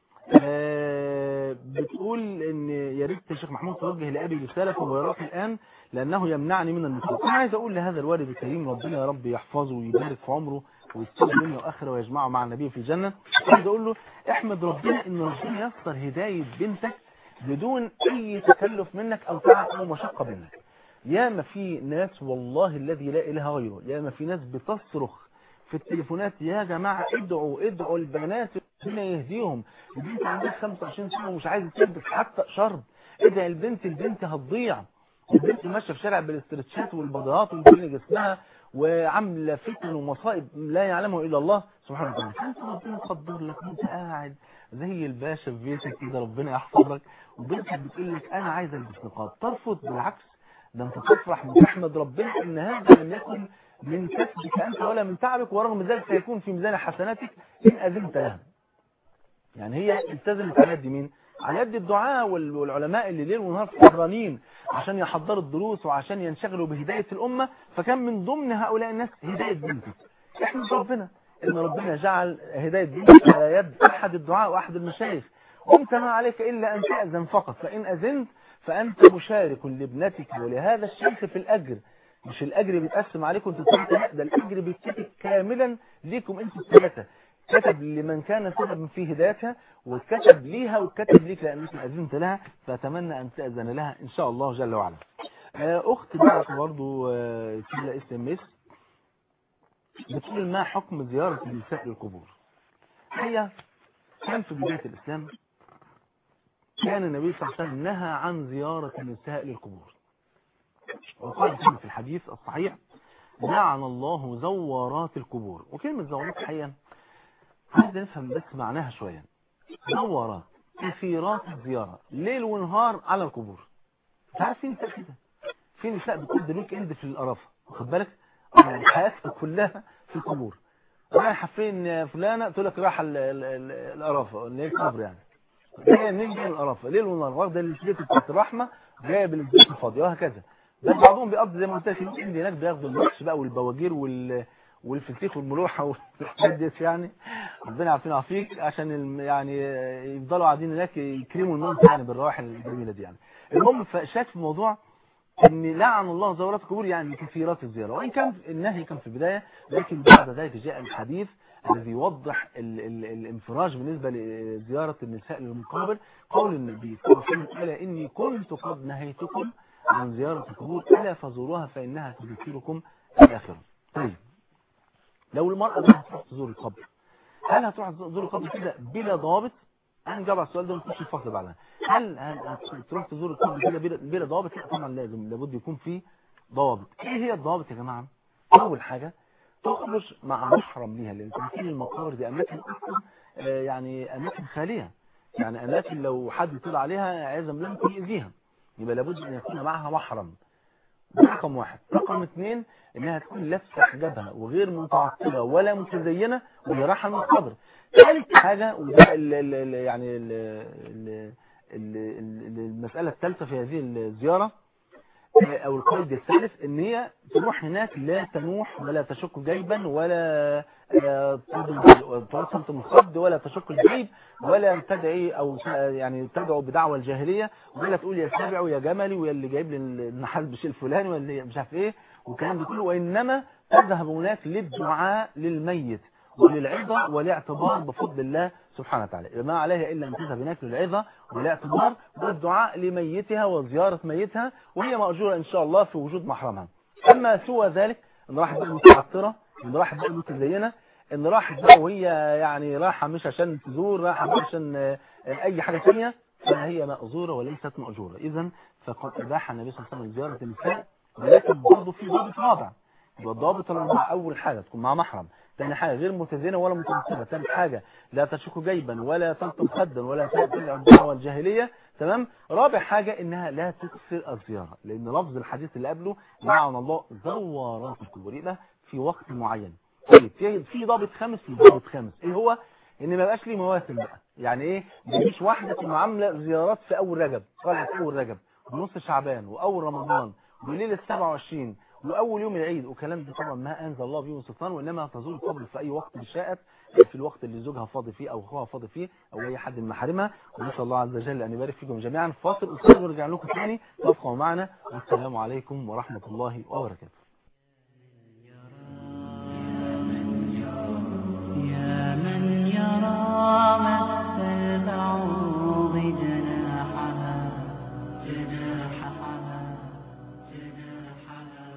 آه بتقول ان يا ريت الشيخ محمود توجه لابي رساله في موبايلات الان لانه يمنعني من النطق انا عايز اقول لهذا الوالد الكريم ربنا يا رب يحفظه ويبارك في عمره ويستر منه واخره ويجمعه مع النبي في الجنه عايز اقول له احمد ربنا ان ربنا يسر هدايه بنتك بدون اي تكلف منك او تعب او مشقه منك يا ما في ناس والله الذي لا اله غيره يا ما في ناس بتصرخ في التليفونات يا جماعه ادعوا ادعوا البنات ربنا يهديهم البنت عندها 25 سنه ومش عايزه تلبس حتى شرب ادعي البنت البنت هتضيع البنت ماشيه في شارع بالاسترتشات والبضاعات ومبينه جسمها وعامله فتن ومصائب لا يعلمه الا الله سبحانه وتعالى انت ربنا يقدر لك وانت قاعد زي الباشا في بيتك كده ربنا يحفظك وبنتك بتقول لك انا عايز البس نقاب ترفض بالعكس ده انت تفرح وتحمد ربنا ان هذا لم يكن من كسبك انت ولا من تعبك ورغم ذلك سيكون في ميزان حسناتك ان اذنت لها يعني هي التزمت على يد مين على يد الدعاء والعلماء اللي ليل ونهار سهرانين عشان يحضروا الدروس وعشان ينشغلوا بهداية الأمة فكان من ضمن هؤلاء الناس هداية بنتك احمد ربنا ان ربنا جعل هداية بنتك على يد احد الدعاء واحد المشايخ وانت ما عليك الا ان تأذن فقط فان اذنت فانت مشارك لابنتك ولهذا الشيخ في الاجر مش الاجر بيتقسم عليكم انتوا الثلاثه ده الاجر بيتكتب كاملا ليكم انتوا الثلاثه كتب لمن كان سببا في هدايتها وكتب ليها وكتب ليك لأنك أذنت لها فأتمنى أن تأذن لها إن شاء الله جل وعلا أخت بعت برضو كده اس ام اس بتقول ما حكم زيارة النساء للقبور هي كان في بداية الإسلام كان النبي صلى الله عليه وسلم نهى عن زيارة النساء للقبور وقال في الحديث الصحيح لعن الله زوارات القبور وكلمة زوارات حقيقة عايز نفهم بس معناها شوية زوارات كثيرات الزيارة ليل ونهار على القبور انت عارف في نساء كده في نساء بتقضي الويك اند في القرافة واخد بالك حياتها كلها في القبور رايحة فين فلانة تقول لك رايحة القرافة اللي هي القبر يعني جاية منين جاية القرافة ليل ونهار واخدة السليت بتاعت الرحمة جاية بالسليت الفاضية وهكذا بس بعضهم بيقضي زي ما قلت لك الويك اند هناك بياخدوا المحش بقى والبواجير وال والفسيخ والملوحة والحاجات دي يعني ربنا يعافينا ويعافيك عشان يعني يفضلوا قاعدين هناك يكرموا المنطقه يعني بالروائح الجميله دي يعني المهم فشاك في الموضوع ان لعن الله زوارات القبور يعني كثيرات الزياره وان كان النهي كان في البدايه لكن بعد ذلك جاء الحديث الذي يوضح ال ال الانفراج بالنسبه لزياره النساء للمقابر قول النبي صلى الله عليه وسلم الا اني كنت قد نهيتكم عن زياره القبور الا فزوروها فانها تذكركم الاخره طيب لو المرأة هتروح تزور القبر هل هتروح تزور القبر كده بلا ضوابط هنجاوب على السؤال ده ونخش الفصل بعدها هل هتروح تزور القبر كده بلا, بلا ضوابط لا طبعا لازم لابد يكون في ضوابط ايه هي الضوابط يا جماعه اول حاجه تخرج مع محرم ليها لان تمثيل المقابر دي اماكن اصلا يعني اماكن خاليه يعني اماكن لو حد طلع عليها عايزه من ممكن يأذيها يبقى لابد ان يكون معها محرم رقم واحد رقم اثنين انها تكون لابسه حجابها وغير متعطله ولا متزينه وهي رايحه المقابر ثالث حاجه وده ال ال ال يعني ال ال ال المساله الثالثه في هذه الزياره او القيد الثالث ان هي تروح هناك لا تنوح ولا تشك جيبا ولا آه، تدعو توصل المخد ولا تشق الجيب ولا تدعي او ت- يعني تدعو بدعوى الجاهليه ولا تقول يا سابع ويا جملي ويا اللي جايب لي النحاس بالشيء الفلاني ولا اللي مش عارف ايه والكلام ده كله وانما تذهب هناك للدعاء للميت وللعظة والاعتبار بفضل الله سبحانه وتعالى ما عليها إلا أن تذهب هناك للعظة والاعتبار والدعاء لميتها وزيارة ميتها وهي مأجورة إن شاء الله في وجود محرمها أما سوى ذلك إن راحت بقى متعطرة إن راحت بقى متزينة إن راحت بقى وهي يعني راحة مش عشان تزور راحة مش عشان آه، أي حاجة ثانيه فهي مأزورة وليست مأجورة إذا فقد أباح النبي صلى الله عليه وسلم زيارة النساء ولكن برضه في ضابط رابع يبقى الضابط الرابع أول حاجة تكون مع محرم ثاني حاجة غير متزنة ولا متنصبة ثالث حاجة لا تشك جيبا ولا تنطم خدا ولا تدعو الدعوة الجاهلية تمام رابع حاجة انها لا تكثر الزيارة لان لفظ الحديث اللي قبله لعن الله زوارات القبور يبقى في وقت معين طيب في في ضابط خامس في ضابط خامس ايه هو ان ما يبقاش ليه مواسم بقى يعني ايه ما يجيش واحدة تبقى عاملة زيارات في اول رجب طالع في اول رجب ونص شعبان واول رمضان وليلة 27 واول يوم العيد وكلام ده طبعا ما انزل الله به سلطان وانما تزول القبر في اي وقت شاءت في الوقت اللي زوجها فاضي فيه او اخوها فاضي فيه او اي حد من محارمها ونسال الله عز وجل ان يبارك فيكم جميعا فاصل استاذ ونرجع لكم ثاني تبقوا معنا والسلام عليكم ورحمه الله وبركاته يا من يرى مس البعوض جناحها جناحها جناحها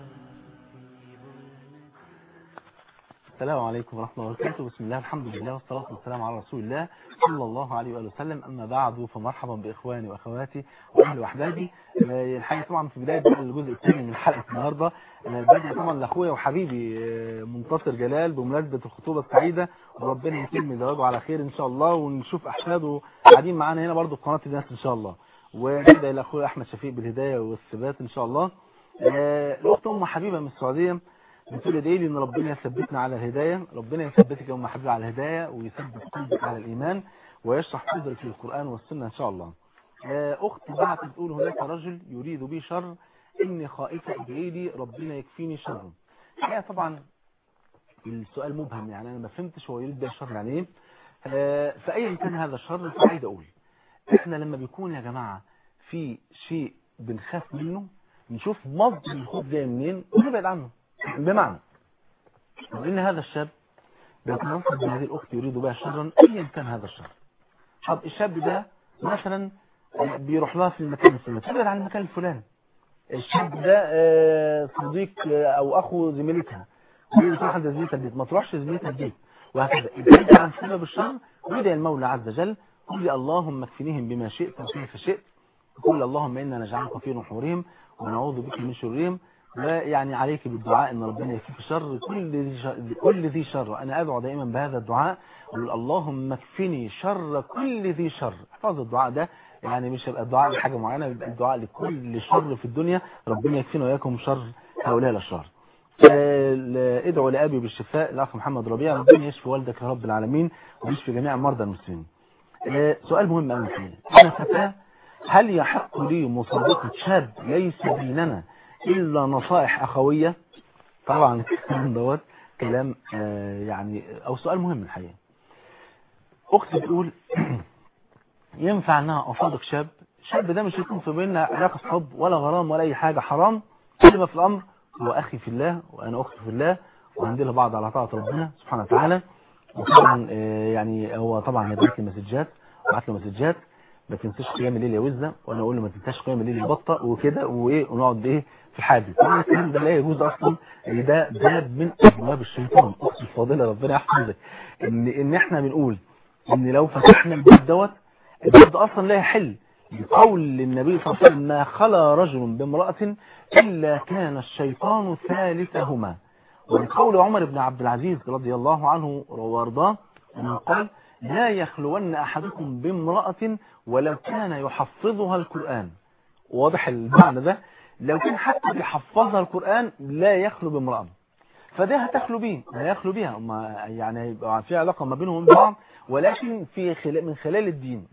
السلام عليكم ورحمة الله وبركاته بسم الله الحمد لله والصلاة والسلام على رسول الله صلى الله عليه وآله وسلم أما بعد فمرحبا بإخواني وأخواتي وأهلي وأحبابي آه، الحقيقة طبعا في بداية بقى الجزء الثاني من حلقة النهاردة آه، بدأ طبعا لأخويا وحبيبي آه، منتصر جلال بمناسبة الخطوبة السعيدة وربنا يتم زواجه على خير إن شاء الله ونشوف أحفاده قاعدين معانا هنا برضو في قناة الناس إن شاء الله ونبدأ إلى أخويا أحمد شفيق بالهداية والثبات إن شاء الله آه، الأخت أم حبيبة من السعودية بتقول ادعي لي ان ربنا يثبتنا على الهدايه ربنا يثبتك يا ام حبيبي على الهدايه ويثبت قلبك على الايمان ويشرح صدرك في القران والسنه ان شاء الله آه، اخت بعت بتقول هناك رجل يريد بي شر اني خائفه ادعي لي ربنا يكفيني شره الحقيقه طبعا السؤال مبهم يعني انا ما فهمتش هو يريد بي شر يعني ايه آه، فايا كان هذا الشر فعايز اقول احنا لما بيكون يا جماعه في شيء بنخاف منه نشوف مصدر الخوف جاي منين ونبعد عنه بمعنى ان هذا الشاب بيتنصب بهذه الاخت يريد بها شرا ايا كان هذا الشر طب الشاب ده مثلا بيروح لها في المكان الفلاني تبعد عن المكان الفلاني الشاب ده آه، صديق آه، او اخو زميلتها ويقول تروح عند زميلتها البيت ما تروحش زميلتها البيت وهكذا ابعد عن سبب الشر ويدعي المولى عز وجل قل لي اللهم اكفنيهم بما شئت وكيف شئت قل اللهم انا نجعلك في نحورهم ونعوذ بك من شرهم ويعني عليك بالدعاء ان ربنا يكفيك شر كل ذي شر كل ذي شر انا ادعو دائما بهذا الدعاء اقول اللهم اكفني شر كل ذي شر احفظ الدعاء ده يعني مش هيبقى الدعاء لحاجه معينه يبقى الدعاء لكل شر في الدنيا ربنا يكفينا واياكم شر هؤلاء الاشرار آه، ادعو لابي بالشفاء الاخ محمد ربيع ربنا يشفي والدك يا رب العالمين ويشفي جميع مرضى المسلمين آه، سؤال مهم قوي انا فتاه هل يحق لي مصادقه شاب ليس بيننا الا نصائح اخويه طبعا الكلام دوت كلام آه، يعني او سؤال مهم الحقيقه اختي بتقول ينفع انها اصادق شاب الشاب ده مش يكون في بيننا علاقه حب ولا غرام ولا اي حاجه حرام كل ما في الامر هو اخي في الله وانا اختي في الله وعندنا بعض على طاعه ربنا سبحانه وتعالى وطبعا آه، يعني هو طبعا هيبعت لي مسجات بعت له مسجات ما تنساش قيام الليل يا وزه وانا اقول له ما تنساش قيام الليل يا بطه وكده وايه ونقعد ايه في حاجه طبعا الكلام ده لا يجوز اصلا ان ده باب من ابواب الشيطان اختي الفاضله ربنا يحفظك ان ان احنا بنقول ان لو فتحنا الباب دوت الباب ده اصلا لا يحل بقول النبي صلى الله عليه وسلم ما خلا رجل بامرأة إلا كان الشيطان ثالثهما ولقول عمر بن عبد العزيز رضي الله عنه وارضاه أنه قال لا يخلون أحدكم بامرأة ولو كان يحفظها القرآن واضح المعنى ده لو كان حتى بيحفظها القرآن لا يخلو بامرأة فده هتخلو بيه لا يخلو بيها ما يعني هيبقى في علاقة ما بينهم وبين بعض ولكن في خلال من خلال الدين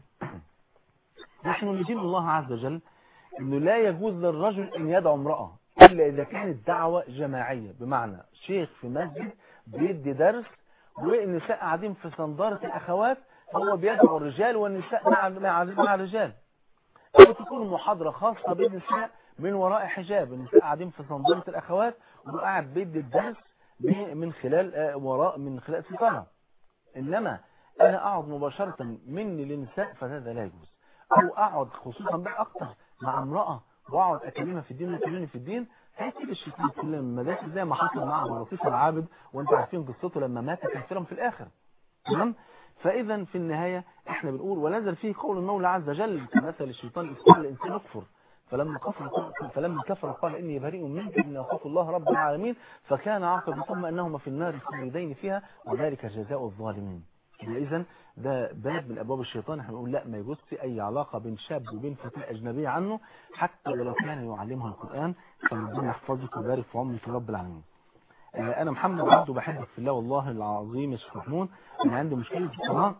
نحن ندين الله عز وجل انه لا يجوز للرجل ان يدعو امرأة الا اذا كانت دعوة جماعية بمعنى شيخ في مسجد بيدي درس والنساء قاعدين في صندارة الأخوات هو بيدعو الرجال والنساء مع مع مع الرجال أو تكون محاضرة خاصة بالنساء من وراء حجاب النساء قاعدين في صندارة الأخوات وقاعد بيدي الدرس ب- من خلال آه، وراء من خلال ستارة إنما أنا أقعد مباشرة مني للنساء فهذا لا يجوز أو أقعد خصوصا بقى أكتر مع امرأة وأقعد أكلمها في الدين وتكلمني في الدين هيكتب الشيطان في المدارس زي ما حصل مع أبو لطيف العابد وأنتوا عارفين قصته لما مات كافرا في الآخر تمام فإذا في النهاية احنا بنقول ونزل فيه قول المولى عز وجل كمثل الشيطان إذ قال الإنسان يكفر فلما كفر فلما كفر قال إني بريء منك إني أخاف الله رب العالمين فكان عاقبتهما أنهما في النار خالدين فيها وذلك جزاء الظالمين إذا ده باب من أبواب الشيطان احنا بنقول لا ما يجوزش أي علاقة بين شاب وبين فتاة أجنبية عنه حتى ولو كان يعلمها القرآن فربنا يحفظك ويبارك في عمرك رب العالمين آه، أنا محمد عبده بحبك في الله والله العظيم يا شيخ محمود أنا عندي مشكلة في الصلاة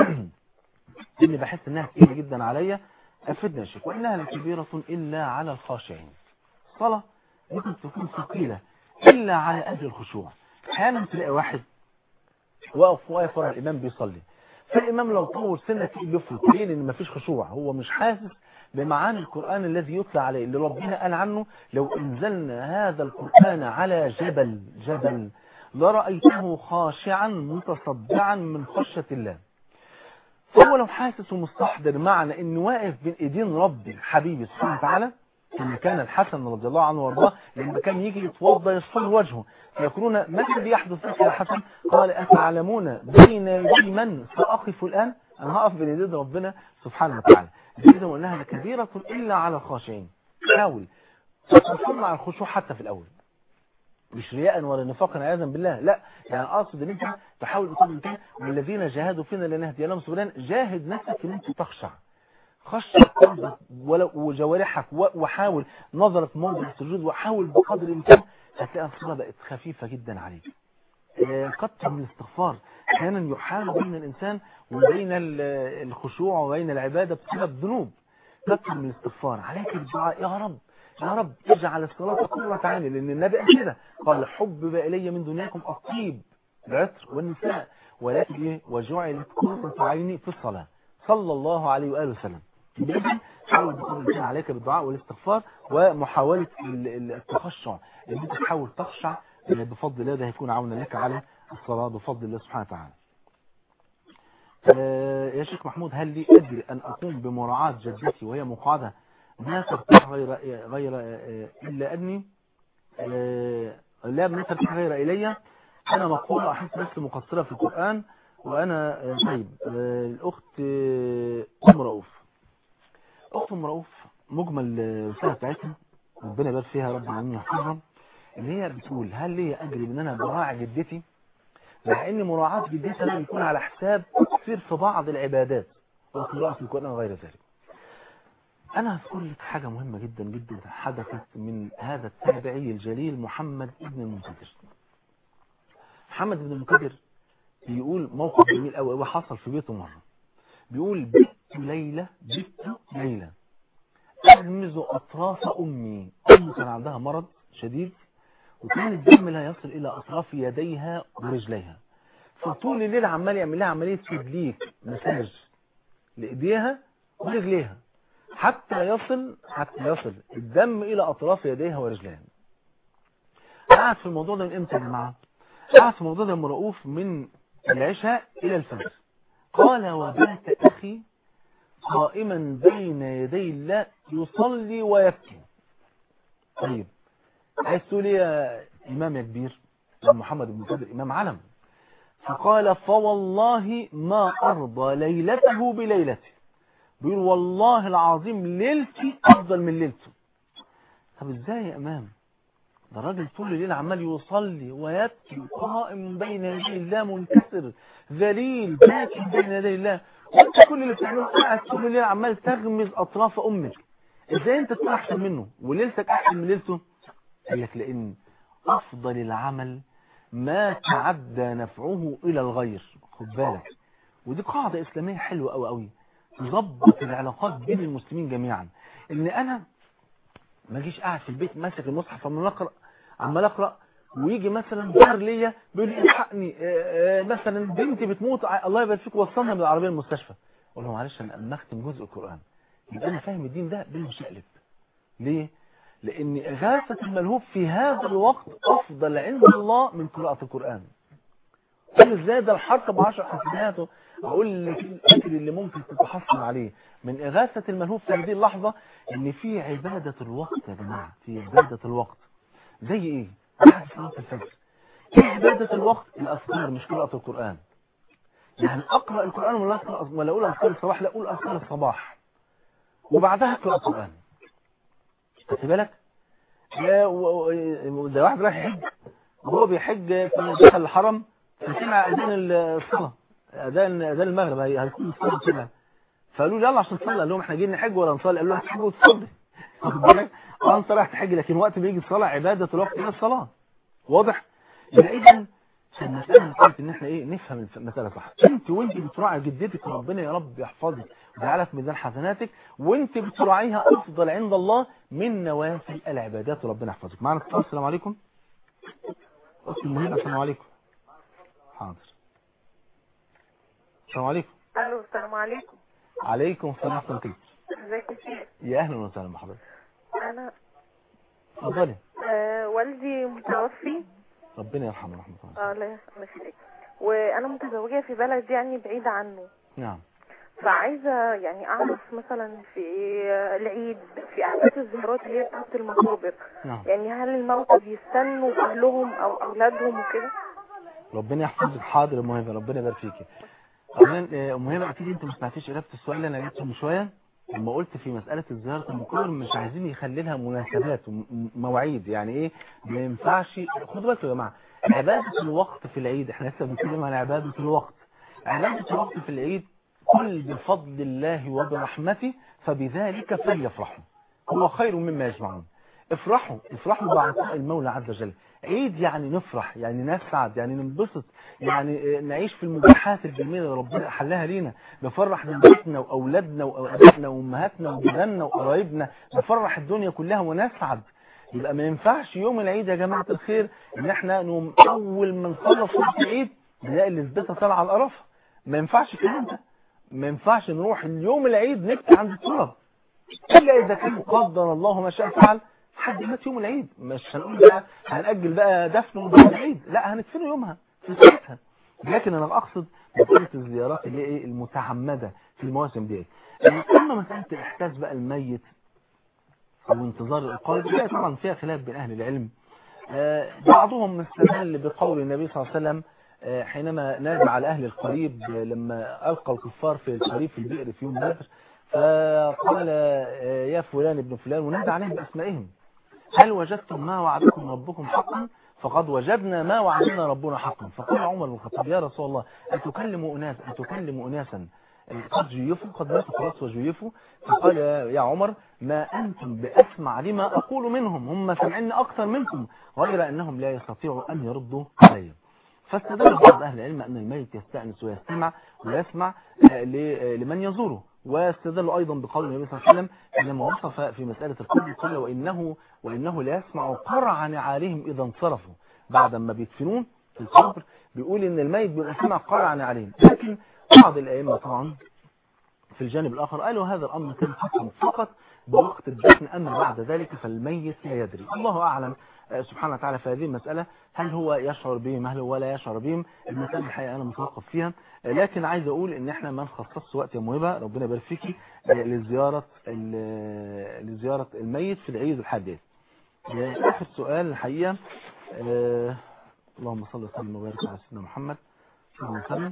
إني بحس إنها كتير جدا عليا أفدنا يا شيخ وإنها لكبيرة إلا على الخاشعين الصلاة ممكن تكون ثقيلة إلا على أهل الخشوع أحيانا تلاقي واحد واقف واقف ورا الإمام بيصلي فالإمام لو طول سنة تلاقيه بيفرط ليه لأن مفيش خشوع هو مش حاسس بمعاني القرآن الذي يتلى عليه اللي ربنا قال عنه لو انزلنا هذا القرآن على جبل جبل لرأيته خاشعا متصدعا من خشية الله فهو لو حاسس ومستحضر معنى انه واقف بين ايدين ربي حبيبي سبحانه وتعالى كما كان الحسن رضي الله عنه وارضاه لما كان يجي يتوضا يصفر وجهه فيقولون ما الذي يحدث لك يا حسن قال اتعلمون بين يدي من ساقف الان انا هقف بين يدي ربنا سبحانه وتعالى اذا وانها لكبيره الا على الخاشعين حاول تصنع الخشوع حتى في الاول مش رياء ولا نفاقا عياذا بالله لا يعني اقصد ان انت تحاول بكل الامكان والذين جاهدوا فينا لنهدي لهم سبلنا جاهد نفسك ان انت تخشع خشع قلبك ولو- وجوارحك و- وحاول نظرك موضع السجود وحاول بقدر الامكان هتلاقي الصلاه بقت خفيفه جدا عليك آه، كتر من الاستغفار احيانا يحال بين الانسان وبين ال- الخشوع وبين العباده بسبب ذنوب كتر من الاستغفار عليك بالدعاء يا رب يا رب اجعل الصلاة قرة عيني لأن النبي قال كده قال حبب إلي من دنياكم الطيب العطر والنساء ولكن إيه وجعلت قرة عيني في الصلاة صلى الله عليه وآله وسلم إذن حاول بقدر الإمكان عليك بالدعاء والاستغفار ومحاولة ال- ال- التخشع إن أنت تحاول تخشع لأن بفضل الله ده هيكون عونا لك على الصلاة بفضل الله سبحانه وتعالى آه، يا شيخ محمود هل لي أجر أن أقوم بمراعاة جدتي وهي مقعدة ما ترتاح غير غير آه، إلا أني آه، لا ما ترتاح غير إلي أنا مقهورة أحس نفسي مقصرة في القرآن وأنا آه، طيب آه، الأخت آه، أم رؤوف أخت أم رؤوف مجمل آه، الرسالة بتاعتها ربنا يبارك فيها يا رب العالمين يحفظها إن هي بتقول هل لي أجر إن أنا براعي جدتي مع ان مراعاة جدتها ده بيكون على حساب تقصير في بعض العبادات وقراءة القرآن وغير ذلك انا هذكر لك حاجة مهمة جدا جدا حدثت من هذا التابعي الجليل محمد ابن المنكدر محمد بن المنكدر بيقول موقف جميل قوي قوي حصل في بيته مرة بيقول بت ليلة بت ليلة أغمز أطراف أمي أمي كان عندها مرض شديد وكان الدم لا يصل إلى أطراف يديها ورجليها فطول الليل عمال يعمل لها عملية تدليك مساج لإيديها ورجليها حتى يصل حتى يصل الدم إلى أطراف يديها ورجليها قعد في الموضوع ده من إمتى يا جماعة؟ قعد في الموضوع ده مرؤوف من العشاء إلى الفجر قال وبات أخي قائما بين يدي الله يصلي ويبكي طيب عايز تقول ايه يا امام يا كبير يا محمد بن كبير امام علم فقال فوالله ما ارضى ليلته بليلتي بيقول والله العظيم ليلتي افضل من ليلته طب ازاي يا امام ده الراجل طول الليل عمال يصلي ويبكي قائم بين يدي الله منكسر ذليل باكي بين يدي الله وانت كل اللي بتعمله قاعد طول الليل عمال تغمز اطراف امك ازاي انت تكون احسن منه وليلتك احسن من ليلته قال لك لأن أفضل العمل ما تعدى نفعه إلى الغير خد بالك ودي قاعدة إسلامية حلوة أوي أوي تظبط العلاقات بين المسلمين جميعا إن أنا ما اجيش قاعد في البيت ماسك المصحف عمال أقرأ عمال أقرأ ويجي مثلا جار ليا بيقول لي الحقني آه، آه، مثلا بنتي بتموت ع- الله يبارك فيك وصلنا بالعربيه المستشفى اقول له معلش انا أما اختم جزء القران يبقى انا فاهم الدين ده بالمشقلب ليه لان اغاثه الملهوف في هذا الوقت افضل عند الله من قراءه القران قول ازاي ده الحرق بعشر حسناته اقول لك الاجر اللي ممكن تتحصل عليه من اغاثه الملهوف في هذه اللحظه ان في عباده الوقت يا جماعه في عباده الوقت زي ايه بعد صلاه الفجر ايه عباده الوقت الاذكار مش قراءه القران يعني اقرا القران ولا أقرأ ولا اقول اذكار الصباح لا اقول اذكار الصباح وبعدها اقرا القران خدت بالك لا، و- و- ده واحد رايح يحج وهو بيحج في دخل الحرم فسمع اذان الصلاه اذان اذان المغرب هي- هيكون الصلاه كده فقالوا له يلا عشان تصلي قال لهم احنا جايين نحج ولا نصلي قالوا له هتحج وتصلي واخد بالك اه انت رايح تحج لكن وقت ما يجي الصلاه عباده الوقت هي الصلاه واضح يبقى اذا المساله مساله ان احنا ايه نفهم المساله صح انت وانت بتراعي جدتك ربنا يا رب يحفظك ويجعلها في ميزان حسناتك وانت بتراعيها افضل عند الله من نوافل العبادات وربنا يحفظك معنا اتصال السلام عليكم اختي المهمه السلام عليكم حاضر السلام عليكم الو السلام عليكم عليكم السلام ورحمه الله ازيك يا شيخ يا اهلا وسهلا بحضرتك انا اتفضلي آه والدي متوفي ربنا يرحمه رحمه الله اه الله يخليك وانا متزوجه في بلد يعني بعيده عنه نعم فعايزه يعني اعرف مثلا في العيد في اعداد الزيارات اللي هي بتاعت المقابر نعم يعني هل الموتى بيستنوا اهلهم او اولادهم وكده ربنا يحفظك حاضر يا مهمه ربنا يبارك فيكي اولا آه، مهمه اكيد انت ما سمعتيش اجابه السؤال اللي انا جبته من شويه لما قلت في مساله الزياره المقابر مش عايزين يخلي لها مناسبات ومواعيد يعني ايه ما ينفعش خدوا بالكم يا جماعه عباده الوقت في العيد احنا لسه بنتكلم عن عباده الوقت عباده الوقت في العيد قل بفضل الله وبرحمته فبذلك فليفرحوا هو خير مما يجمعون افرحوا افرحوا بعطاء المولى عز وجل عيد يعني نفرح يعني نسعد يعني ننبسط يعني آه، نعيش في المباحات الجميله اللي ربنا حلها لينا نفرح بناتنا واولادنا وابائنا وامهاتنا وجيراننا وقرايبنا نفرح الدنيا كلها ونسعد يبقى ما ينفعش يوم العيد يا جماعه الخير ان احنا نقوم اول ما نخلص صلاه العيد نلاقي الزبده طالعه على القرف ما ينفعش الكلام ده ما ينفعش نروح اليوم العيد نبكي عند التراب الا اذا كان قدر الله ما شاء فعل حد مات يوم العيد مش هنقول بقى هنأجل بقى دفنه بعد العيد لا هندفنه يومها في ساعتها لكن انا اقصد مسألة الزيارات اللي هي ايه المتعمدة في المواسم دي اما مسألة الاحساس بقى الميت او انتظار القلب لا طبعا فيها خلاف بين اهل العلم آه، بعضهم استدل بقول النبي صلى الله عليه وسلم آه، حينما نادى على اهل القريب آه، لما القى الكفار في القريب في البئر في يوم بدر فقال آه، يا فلان ابن فلان ونادى عليهم باسمائهم هل وجدتم ما وعدكم ربكم حقا فقد وجدنا ما وعدنا ربنا حقا فقال عمر بن الخطاب يا رسول الله أتكلم أناس أتكلم أناسا قد جيفوا قد ماتوا خلاص وجيفوا فقال يا عمر ما أنتم بأسمع لما أقول منهم هم سمعني أكثر منكم غير أنهم لا يستطيعوا أن يردوا علي فاستدل بعض أهل العلم أن الميت يستأنس ويستمع ويسمع آه، ل- آه، لمن يزوره واستدلوا أيضا بقول النبي صلى الله عليه وسلم حينما وصف في مسألة القلب قال وإنه وإنه لا يسمع قرع نعالهم إذا انصرفوا بعد ما بيدفنون في القبر بيقول إن الميت بيبقى سمع قرع نعالهم لكن بعض الأئمة طبعا في الجانب الآخر قالوا هذا الأمر كان حكم فقط بوقت الدفن أما بعد ذلك فالميت لا يدري الله أعلم آه، سبحانه وتعالى في هذه المسألة هل هو يشعر بهم هل هو لا يشعر بهم المسألة الحقيقة أنا متوقف فيها آه، لكن عايز أقول إن إحنا ما نخصصش وقت يا موهبة ربنا يبارك فيكي آه، لزيارة ال- لزيارة الميت في العيد الحادث آه، آخر سؤال الحقيقة آه، اللهم صل وسلم وبارك على سيدنا محمد صلى الله عليه وسلم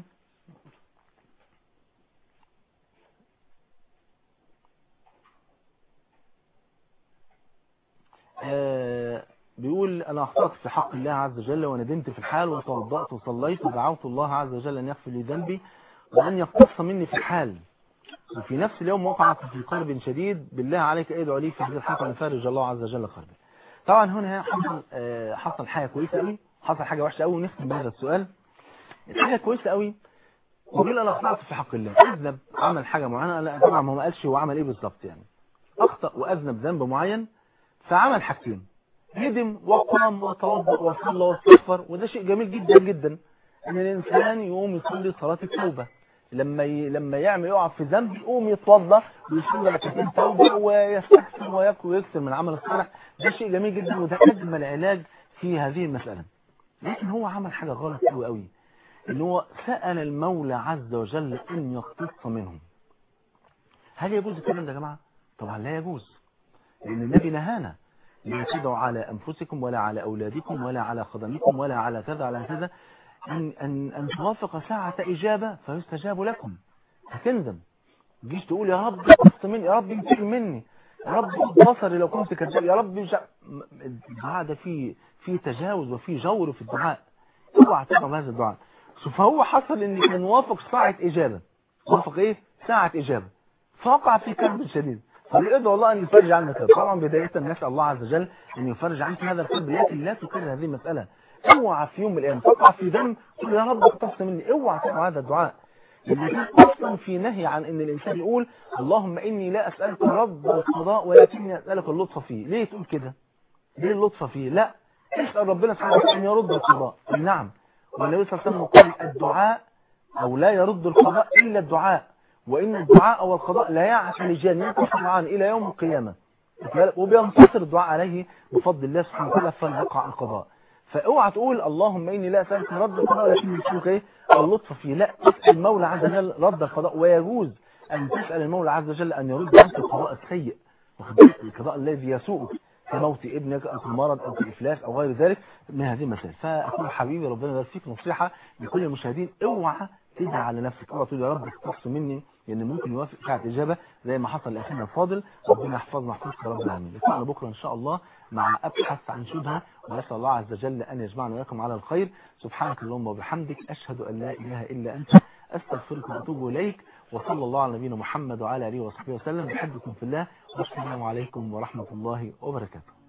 آه، بيقول أنا أخطأت في حق الله عز وجل وندمت في الحال وتوضأت وصليت ودعوت الله عز وجل أن يغفر لي ذنبي وأن يقتص مني في الحال وفي نفس اليوم وقعت في قلب شديد بالله عليك ادعو لي في هذه الحلقة يفرج الله عز وجل قلبي طبعا هنا حصل آه، حصل حاجة كويسة قوي حصل حاجة وحشة قوي ونختم بهذا السؤال الحاجة كويسة قوي وقيل أنا أخطأت في حق الله أذنب عمل حاجة معينة لا طبعا ما قالش هو عمل إيه بالظبط يعني أخطأ وأذنب ذنب معين فعمل حاجتين ندم وقام وتوضأ وصلى واستغفر وده شيء جميل جدا جدا ان الانسان يقوم يصلي صلاه التوبه لما ي... لما يعمل يقع في ذنب يقوم يتوضا ويصلي ركعتين توبه ويستحسن ويكفي ويكثر من العمل الصالح ده شيء جميل جدا وده اجمل علاج في هذه المساله لكن هو عمل حاجه غلط قوي قوي ان هو سال المولى عز وجل ان يقتص منهم هل يجوز الكلام ده يا جماعه طبعا لا يجوز لان النبي نهانا لا تدعوا على انفسكم ولا على اولادكم ولا على خدمكم ولا على كذا على كذا أن, أن, أن توافق ساعة إجابة فيستجاب لكم هتندم تجيش تقول يا رب قص مني يا رب انتقم مني يا رب خد بصري لو كنت كذاب يا رب جا... الدعاء ده فيه فيه تجاوز وفيه جور في الدعاء اوعى تقرا هذا الدعاء شوف هو حصل ان كان وافق ساعة إجابة وافق ايه ساعة إجابة فوقع في كرب شديد فبيدعو الله أن يفرج عنك طبعا بداية نسأل الله عز وجل أن يفرج عنك هذا الكرب لكن لا تكرر هذه المسألة اوعى في يوم من الايام تقع في ذنب تقول يا رب اقتص مني اوعى تقع هذا الدعاء لان اصلا في نهي عن ان الانسان يقول اللهم اني لا اسالك رب القضاء ولكني اسالك اللطف فيه ليه تقول كده ليه اللطف فيه لا اسال ربنا سبحانه وتعالى ان يرد القضاء نعم والنبي صلى الله عليه وسلم قال الدعاء او لا يرد القضاء الا الدعاء وان الدعاء والقضاء لا يعتلجان ينقصان الى يوم القيامه وبينتصر الدعاء عليه بفضل الله سبحانه وتعالى فيقع القضاء فاوعى تقول اللهم اني لا اسالك رد القضاء ولكن يسالك ايه اللطف فيه لا اسال المولى عز وجل رد القضاء ويجوز ان تسال المولى عز وجل ان يرد عنك القضاء السيء القضاء الذي يسوءك كموت ابنك او كمرض او كافلاس او غير ذلك من هذه المسائل فاقول حبيبي ربنا يبارك فيك نصيحه لكل المشاهدين اوعى تدعي على نفسك اوعى تقول يا رب اختص مني لان ممكن يوافق ساعه اجابه زي ما حصل لاخينا الفاضل ربنا يحفظنا ويحفظك يا رب العالمين لقاءنا بكره ان شاء الله مع ابحث عن شبهه ونسال الله عز وجل ان يجمعنا وياكم على الخير سبحانك اللهم وبحمدك اشهد ان لا اله الا انت استغفرك واتوب اليك وصلى الله على نبينا محمد وعلى اله وصحبه وسلم بحبكم في الله والسلام عليكم ورحمه الله وبركاته